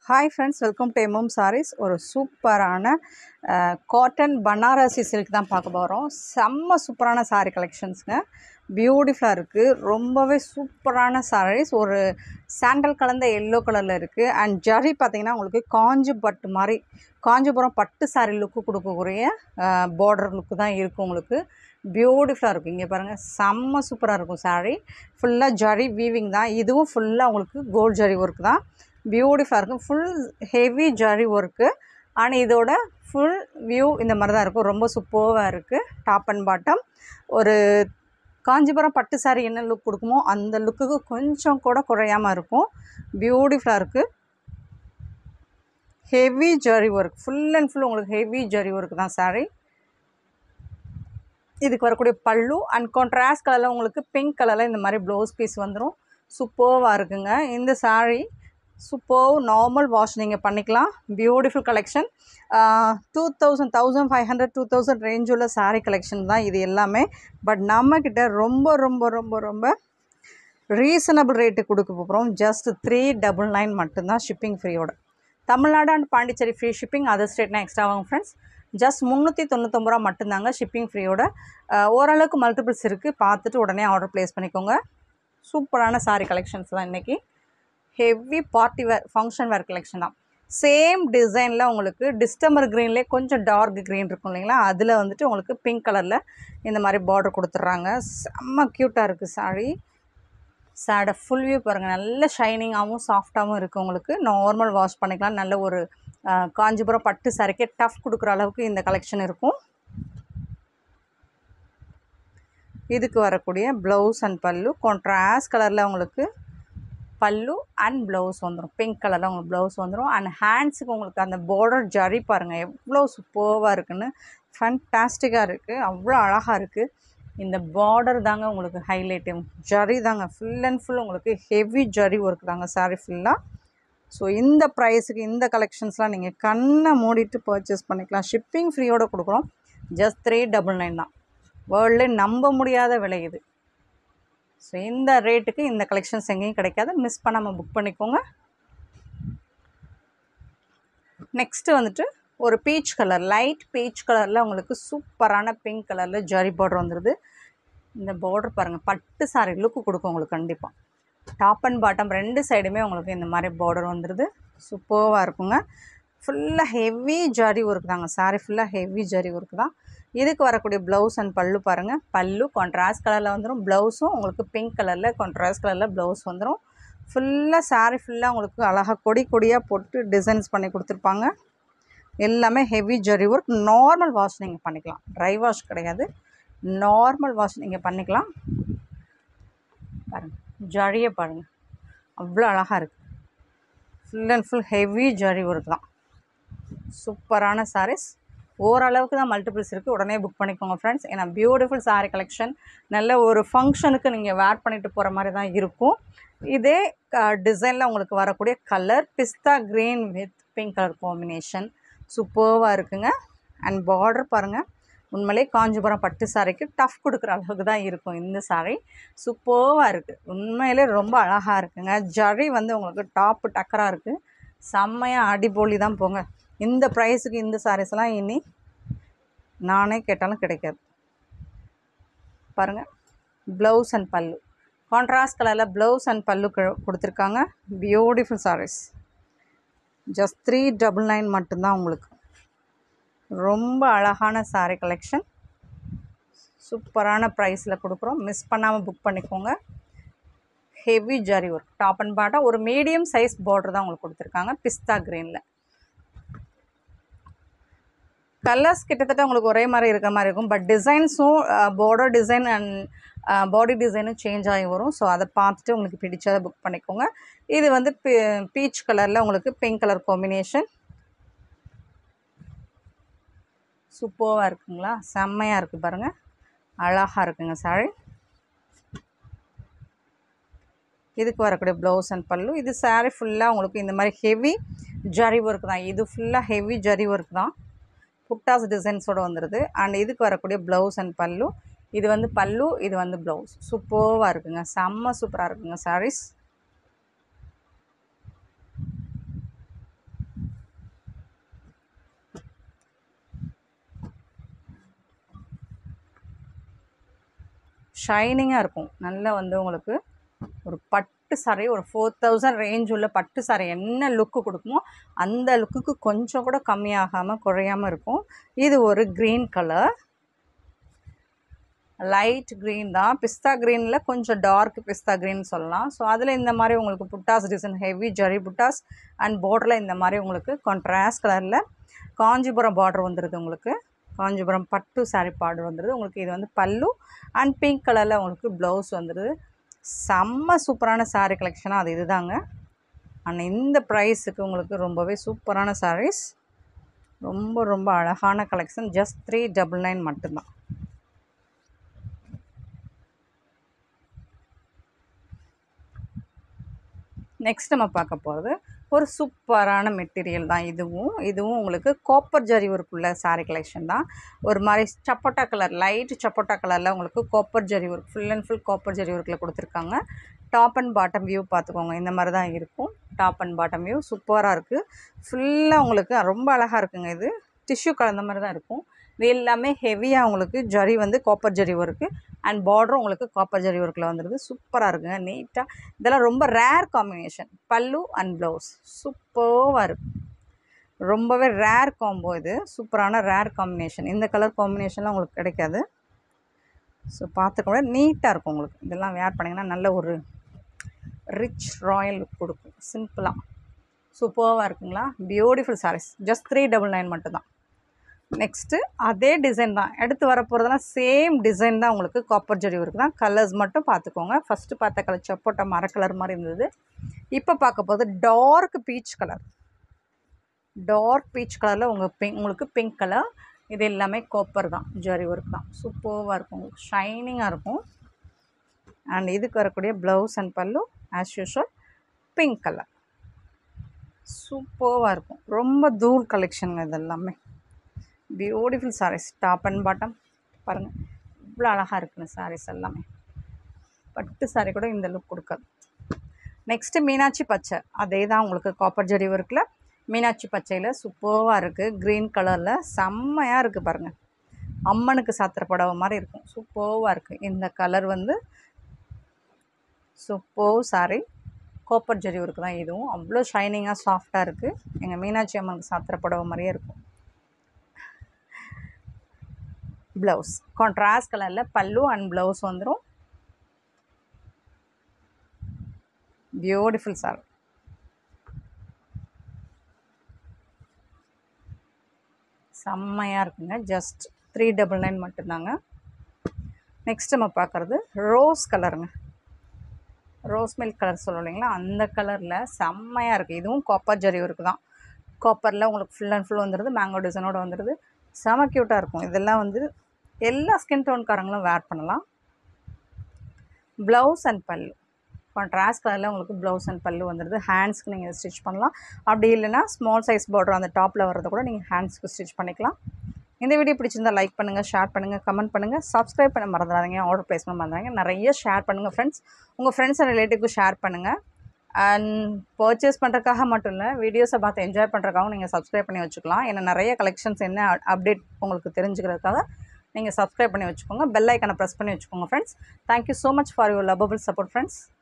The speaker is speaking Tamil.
hi friends welcome to MM Sarees ஒரு சூப்பரான காட்டன் பனாரசி சில்க் தான் பார்க்க போகிறோம் செம்ம சூப்பரான சாரீ கலெக்ஷன்ஸுங்க பியூட்டிஃபுல்லாக இருக்குது ரொம்பவே சூப்பரான சாரீஸ் ஒரு சாண்டல் கலந்த எல்லோ கலரில் இருக்குது அண்ட் ஜரி பார்த்தீங்கன்னா உங்களுக்கு காஞ்சி பட்டு மாதிரி காஞ்சிபுரம் பட்டு சாரீ லுக்கு கொடுக்கக்கூடிய பார்டர் லுக்கு தான் இருக்கும் உங்களுக்கு பியூட்டிஃபுல்லாக இருக்கும் இங்கே பாருங்கள் செம்ம சூப்பராக இருக்கும் சாரீ ஃபுல்லாக ஜரி வீவிங் தான் இதுவும் ஃபுல்லாக உங்களுக்கு கோல்ட் ஜரி ஒர்க் தான் பியூட்டிஃபுல்லாக இருக்கும் ஃபுல் ஹெவி ஜரி ஒர்க்கு ஆனால் இதோட ஃபுல் வியூ இந்த மாதிரி தான் இருக்கும் ரொம்ப சூப்பராக இருக்குது டாப் அண்ட் பாட்டம் ஒரு காஞ்சிபுரம் பட்டு சாரி என்ன லுக் கொடுக்குமோ அந்த லுக்குக்கு கொஞ்சம் கூட குறையாமல் இருக்கும் பியூட்டிஃபுல்லாக இருக்குது heavy zari work full and full உங்களுக்கு ஹெவி ஜரி ஒர்க் தான் சாரீ இதுக்கு வரக்கூடிய பல்லு அண்ட் கான்ட்ராஸ்ட் கலரில் உங்களுக்கு பிங்க் கலரில் இந்த மாதிரி ப்ளவுஸ் பீஸ் வந்துடும் சூப்பர்வாக இருக்குங்க இந்த சாரீ சூப்பர் நார்மல் வாஷ் நீங்கள் பண்ணிக்கலாம் beautiful collection two thousand thousand five hundred two thousand range உள்ள சாரீ கலெக்ஷன் தான் இது எல்லாமே பட் நம்மக்கிட்ட ரொம்ப ரொம்ப ரொம்ப ரொம்ப ரீசனபிள் ரேட்டு கொடுக்க போகிறோம் ஜஸ்ட் த்ரீ டபுள் நைன் மட்டும்தான் ஷிப்பிங் ஃப்ரீயோட Tamil Nadu and Pondicherry free shipping other ஸ்டேட்னா எக்ஸ்ட்ரா ஆகும் ஃப்ரெண்ட்ஸ் ஜஸ்ட் முந்நூற்றி தொண்ணூத்தொம்பது ரூபா மட்டும்தாங்க ஷிப்பிங் ஃப்ரீயோட ஓரளவுக்கு மல்டிபிள்ஸ் இருக்குது பார்த்துட்டு உடனே ஆர்டர் ப்ளேஸ் பண்ணிக்கோங்க சூப்பரான சாரீ கலெக்ஷன்ஸ் தான் இன்றைக்கி heavy party wear function wear collection தான் சேம் டிசைனில் உங்களுக்கு டிஸ்டம்பர் க்ரீன்லேயே கொஞ்சம் டார்க் க்ரீன் இருக்கும் இல்லைங்களா அதில் வந்துட்டு உங்களுக்கு பிங்க் கலரில் இந்த மாதிரி பார்டர் கொடுத்துட்றாங்க செம்ம க்யூட்டாக இருக்குது சாரீ சாடை ஃபுல் வியூ பாருங்கள் நல்ல ஷைனிங்காகவும் சாஃப்டாகவும் இருக்குது உங்களுக்கு நார்மல் வாஷ் பண்ணிக்கலாம் நல்ல ஒரு காஞ்சிபுரம் பட்டு சாரிக்கே டஃப் கொடுக்குற அளவுக்கு இந்த கலெக்ஷன் இருக்கும் இதுக்கு வரக்கூடிய ப்ளவுஸ் அண்ட் பல்லு கான்ட்ராஸ்ட் கலரில் உங்களுக்கு பல்லு அண்ட் ப்ளவுஸ் வந்துடும் பிங்க் கலரில் உங்களுக்கு ப்ளவுஸ் வந்துடும் அண்ட் ஹேண்ட்ஸுக்கு உங்களுக்கு அந்த பார்டர் ஜரி பாருங்கள் எவ்வளோ சூப்பர்வாக இருக்குன்னு ஃபண்டாஸ்டிக்காக இருக்குது அவ்வளோ அழகாக இருக்குது இந்த பார்டர் தாங்க உங்களுக்கு ஹைலைட்டு ஜரி தாங்க ஃபுல் அண்ட் ஃபுல் உங்களுக்கு ஹெவி ஜரி ஒர்க் தாங்க சாரீ ஃபுல்லாக ஸோ இந்த ப்ரைஸுக்கு இந்த கலெக்ஷன்ஸ்லாம் நீங்கள் கண்ணை மூடிட்டு பர்ச்சேஸ் பண்ணிக்கலாம் ஷிப்பிங் ஃப்ரீயோடு கொடுக்குறோம் ஜஸ்ட் த்ரீ டபுள் நைன் தான் வேர்ல்ட்லே நம்ப முடியாத விலை இது ஸோ இந்த ரேட்டுக்கு இந்த கலெக்ஷன்ஸ் எங்கேயும் கிடைக்காது மிஸ் பண்ணாமல் புக் பண்ணிக்கோங்க நெக்ஸ்ட்டு வந்துட்டு ஒரு பீச் கலர் லைட் பீச் கலரில் உங்களுக்கு சூப்பரான பிங்க் கலரில் ஜரி பார்டர் வந்துடுது இந்த பார்டர் பாருங்கள் பட்டு சாரி லுக்கு கொடுக்கும் உங்களுக்கு கண்டிப்பாக டாப் அண்ட் பாட்டம் ரெண்டு சைடுமே உங்களுக்கு இந்த மாதிரி பார்டர் வந்துடுது சூப்பராக இருக்குங்க ஃபுல்லாக ஹெவி ஜரி ஒர்க் தாங்க சாரி ஃபுல்லாக ஹெவி ஜரி ஒர்க் தான் இதுக்கு வரக்கூடிய ப்ளவுஸ் அண்ட் பல்லு பாருங்கள் பல்லு கான்ட்ராஸ்ட் கலரில் வந்துடும் ப்ளவுஸும் உங்களுக்கு பிங்க் கலரில் கான்ட்ராஸ்ட் கலரில் ப்ளவுஸ் வந்துடும் ஃபுல்லாக சாரீ ஃபுல்லாக உங்களுக்கு அழகாக கொடி கொடியாக போட்டு டிசைன்ஸ் பண்ணி கொடுத்துருப்பாங்க எல்லாமே heavy zari work normal wash நீங்கள் பண்ணிக்கலாம் ட்ரை வாஷ் கிடையாது நார்மல் வாஷ் நீங்கள் பண்ணிக்கலாம் பாருங்கள் ஜரியை பாருங்கள் அவ்வளோ அழகாக இருக்குது full and full heavy zari work தான் சூப்பரான சாரீஸ் ஓரளவுக்கு தான் மல்டிபிள்ஸ் இருக்குது உடனே புக் பண்ணிக்கோங்க ஃப்ரெண்ட்ஸ் ஏன்னா பியூட்டிஃபுல் சாரீ கலெக்ஷன் நல்ல ஒரு ஃபங்க்ஷனுக்கு நீங்கள் வேர் பண்ணிட்டு போகிற மாதிரி தான் இருக்கும் இதே டிசைனில் உங்களுக்கு வரக்கூடிய கலர் பிஸ்தா green with pink colour combination சூப்பர்வாக இருக்குங்க அண்ட் பார்டர் பாருங்கள் உண்மையிலே காஞ்சிபுரம் பட்டு சாரிக்கு டஃப் கொடுக்குற அளவுக்கு தான் இருக்கும் இந்த சாரீ சூப்பர்வாக இருக்குது உண்மையிலே ரொம்ப அழகாக இருக்குங்க ஜரி வந்து உங்களுக்கு டாப்பு டக்கராக இருக்குது செம்மையாக அடிபொலி தான் போங்க இந்த ப்ரைஸுக்கு இந்த சாரீஸ்லாம் இனி நானே கேட்டாலும் கிடைக்காது பாருங்கள் ப்ளவுஸ் அண்ட் பல்லு கான்ட்ராஸ்ட் கலரில் ப்ளவுஸ் அண்ட் பல்லு கொடுத்துருக்காங்க beautiful saris just three double nine மட்டும்தான் உங்களுக்கு ரொம்ப அழகான சாரீ கலெக்ஷன் சூப்பரான ப்ரைஸில் கொடுக்குறோம் மிஸ் பண்ணாமல் புக் பண்ணிக்கோங்க heavy zari work top and bottom ஒரு மீடியம் சைஸ் பார்டர் தான் உங்களுக்கு கொடுத்துருக்காங்க பிஸ்தா க்ரீனில் கலர்ஸ் கிட்டத்தட்ட உங்களுக்கு ஒரே மாதிரி இருக்கிற மாதிரி இருக்கும் பட் டிசைன்ஸும் பார்டர் டிசைன் அண்ட் பாடி டிசைனும் சேஞ்ச் ஆகி வரும் ஸோ அதை பார்த்துட்டு உங்களுக்கு பிடிச்சதை புக் பண்ணிக்கோங்க இது வந்து பீச் கலரில் உங்களுக்கு பிங்க் கலர் காம்பினேஷன் சூப்பராக இருக்குங்களா செம்மையாக இருக்குது பாருங்கள் அழகாக இருக்குங்க சாரி இதுக்கு வரக்கூடிய ப்ளவுஸ் அண்ட் பல்லு இது சாரீ ஃபுல்லாக உங்களுக்கு இந்த மாதிரி ஹெவி ஜரி ஒர்க் தான் இது ஃபுல்லாக ஹெவி ஜரி ஒர்க் தான் புட்டாஸ் டிசைன்ஸோடு வந்துடுது அண்ட் இதுக்கு வரக்கூடிய ப்ளவுஸ் அண்ட் பல்லு இது வந்து பல்லு இது வந்து ப்ளவுஸ் சூப்பராக இருக்குங்க செம்ம சூப்பராக இருக்குங்க சாரீஸ் ஷைனிங்காக இருக்கும் நல்லா வந்து உங்களுக்கு ஒரு பட்டு சாரி ஒரு ஃபோர் தௌசண்ட் ரேஞ்ச் உள்ள பட்டு சாரி என்ன லுக்கு கொடுக்குமோ அந்த லுக்குக்கு கொஞ்சம் கூட கம்மியாகாமல் குறையாமல் இருக்கும் இது ஒரு க்ரீன் கலர் லைட் க்ரீன் தான் பிஸ்தா க்ரீனில் கொஞ்சம் டார்க் பிஸ்தா க்ரீன் சொல்லலாம் ஸோ அதில் இந்த மாதிரி உங்களுக்கு புட்டாஸ் டிசைன் ஹெவி ஜரி புட்டாஸ் அண்ட் பார்டரில் இந்த மாதிரி உங்களுக்கு கான்ட்ராஸ்ட் கலரில் காஞ்சிபுரம் பார்டர் வந்துடுது உங்களுக்கு காஞ்சிபுரம் பட்டு சாரி பார்டர் வந்துடுது உங்களுக்கு இது வந்து பல்லு அண்ட் பிங்க் கலரில் உங்களுக்கு ப்ளவுஸ் வந்துடுது செம்ம சூப்பரான சாரீ கலெக்ஷனாக அது இதுதாங்க அண்ட் இந்த ப்ரைஸுக்கு உங்களுக்கு ரொம்பவே சூப்பரான சாரீஸ் ரொம்ப ரொம்ப அழகான collection just three double nine மட்டும்தான் நெக்ஸ்ட் நம்ம பார்க்க போகிறது ஒரு சூப்பரான மெட்டீரியல் தான் இதுவும் இதுவும் உங்களுக்கு காப்பர் ஜரி ஒர்க்குள்ள சாரீ கலெக்ஷன் தான் ஒரு மாதிரி சப்போட்டா கலர் லைட் சப்போட்டா கலரில் உங்களுக்கு copper zari work full and full copper zari ஒர்க்கில் கொடுத்துருக்காங்க டாப் அண்ட் பாட்டம் வியூ பார்த்துக்கோங்க இந்த மாதிரி தான் இருக்கும் டாப் அண்ட் பாட்டம் வியூ சூப்பராக இருக்குது ஃபுல்லாக உங்களுக்கு ரொம்ப அழகாக இருக்குங்க இது டிஷ்யூ கலந்த மாதிரி தான் இருக்கும் இது எல்லாமே ஹெவியாக உங்களுக்கு ஜரி வந்து காப்பர் ஜரி ஒர்க்கு அண்ட் பார்டரும் உங்களுக்கு காப்பர் ஜரி ஒர்க்கில் வந்துடுது சூப்பராக இருக்குங்க நீட்டாக இதெல்லாம் ரொம்ப rare combination pallu and blouse சூப்பராக இருக்கும் ரொம்பவே ரேர் காம்போ இது சூப்பரான ரேர் காம்பினேஷன் இந்த கலர் காம்பினேஷன்லாம் உங்களுக்கு கிடைக்காது ஸோ பார்த்துக்க நீட்டாக இருக்கும் உங்களுக்கு இதெல்லாம் வேர் பண்ணிங்கன்னா நல்ல ஒரு ரிச் ராயல் லுக் கொடுக்கும் சிம்பிளாக சூப்பராக இருக்குங்களா beautiful saris just three double nine மட்டும்தான் நெக்ஸ்ட்டு அதே டிசைன் தான் எடுத்து வர போகிறதெல்லாம் சேம் டிசைன் தான் உங்களுக்கு காப்பர் ஜரி ஒர்க் தான் கலர்ஸ் மட்டும் பார்த்துக்கோங்க ஃபஸ்ட்டு பார்த்த கலர் சப்போட்டா மர கலர் மாதிரி இருந்தது இப்போ பார்க்க போகிறது dark peach colour dark peach கலரில் உங்கள் பிங்க் உங்களுக்கு பிங்க் கலர் இது எல்லாமே காப்பர் தான் ஜரி ஒர்க் தான் சூப்பராக இருக்கும் உங்களுக்கு ஷைனிங்காக இருக்கும் அண்ட் இதுக்கு வரக்கூடிய blouse and pallu as usual pink colour சூப்பராக இருக்கும் ரொம்ப தூள் கலெக்ஷனுங்க இது எல்லாமே beautiful saris top and bottom பாருங்கள் இவ்வளோ அழகாக இருக்குங்க சாரீஸ் எல்லாமே பட்டு சாரீ கூட இந்த லுக் கொடுக்காது நெக்ஸ்ட்டு மீனாட்சி பச்சை அதே தான் உங்களுக்கு காப்பர் ஜரி ஒர்க்கில் மீனாட்சி பச்சையில் சூப்பராக இருக்குது க்ரீன் கலரில் செம்மையாக இருக்குது பாருங்கள் அம்மனுக்கு சாத்திர புடவை மாதிரி இருக்கும் சூப்பராக இருக்குது இந்த கலர் வந்து super sari copper zari work தான் இதுவும் அவ்வளோ ஷைனிங்காக சாஃப்டாக இருக்குது எங்கள் மீனாட்சி அம்மனுக்கு சாத்திர புடவை மாதிரியே இருக்கும் ப்ளவுஸ் கான்ட்ராஸ்ட் கலரில் பல்லு அண்ட் ப்ளவுஸ் வந்துடும் பியூட்டிஃபுல் சார் செம்மையாக இருக்குங்க ஜஸ்ட் த்ரீ டபுள் நைன் மட்டும்தாங்க நெக்ஸ்ட் நம்ம பார்க்குறது ரோஸ் கலருங்க ரோஸ் மில்க் கலர் சொல்லுவோம் இல்லைங்களா அந்த கலரில் செம்மையாக இருக்குது இதுவும் காப்பர் ஜரி ஒர்க்கு தான் காப்பரில் உங்களுக்கு ஃபுல் அண்ட் ஃபுல் வந்துடுது மேங்கோ டிசைனோட வந்துடுது செம க்யூட்டாக இருக்கும் இதெல்லாம் வந்து எல்லா ஸ்கின் டோன்காரங்களும் வேர் பண்ணலாம் ப்ளவுஸ் அண்ட் பல்லு கான்ட்ராஸ்ட் கலரில் உங்களுக்கு ப்ளவுஸ் அண்ட் பல்லு வந்துடுது ஹேண்ட்ஸ்க்கு நீங்கள் ஸ்டிச் பண்ணலாம் அப்படி இல்லைன்னா ஸ்மால் சைஸ் பார்டர் அந்த டாப்பில் வரதை கூட நீங்கள் ஹேண்ட்ஸ்க்கு ஸ்டிச் பண்ணிக்கலாம் இந்த வீடியோ பிடிச்சிருந்தா லைக் பண்ணுங்கள் ஷேர் பண்ணுங்கள் கமெண்ட் பண்ணுங்கள் சப்ஸ்கிரைப் பண்ண மறந்துடாதீங்க ஆர்டர் ப்ளேஸ் பண்ண மறந்துடாதீங்க நிறைய ஷேர் பண்ணுங்கள் ஃப்ரெண்ட்ஸ் உங்கள் ஃப்ரெண்ட்ஸ் அண்ட் ரிலேட்டிவ்க்கு ஷேர் பண்ணுங்கள் அண்ட் பர்ச்சேஸ் பண்ணுறதுக்காக மட்டும் இல்லை வீடியோஸை பார்த்து என்ஜாய் பண்ணுறதுக்காகவும் நீங்கள் சப்ஸ்கிரைப் பண்ணி வச்சுக்கலாம் ஏன்னா நிறைய கலெக்ஷன்ஸ் என்ன அப்டேட் உங்களுக்கு தெரிஞ்சுக்கிறதுக்காக நீங்கள் சப்ஸ்கிரைப் பண்ணி வச்சுக்கோங்க பெல் ஐக்கனை ப்ரெஸ் பண்ணி வச்சுக்கோங்க friends thank you so much for your lovable support friends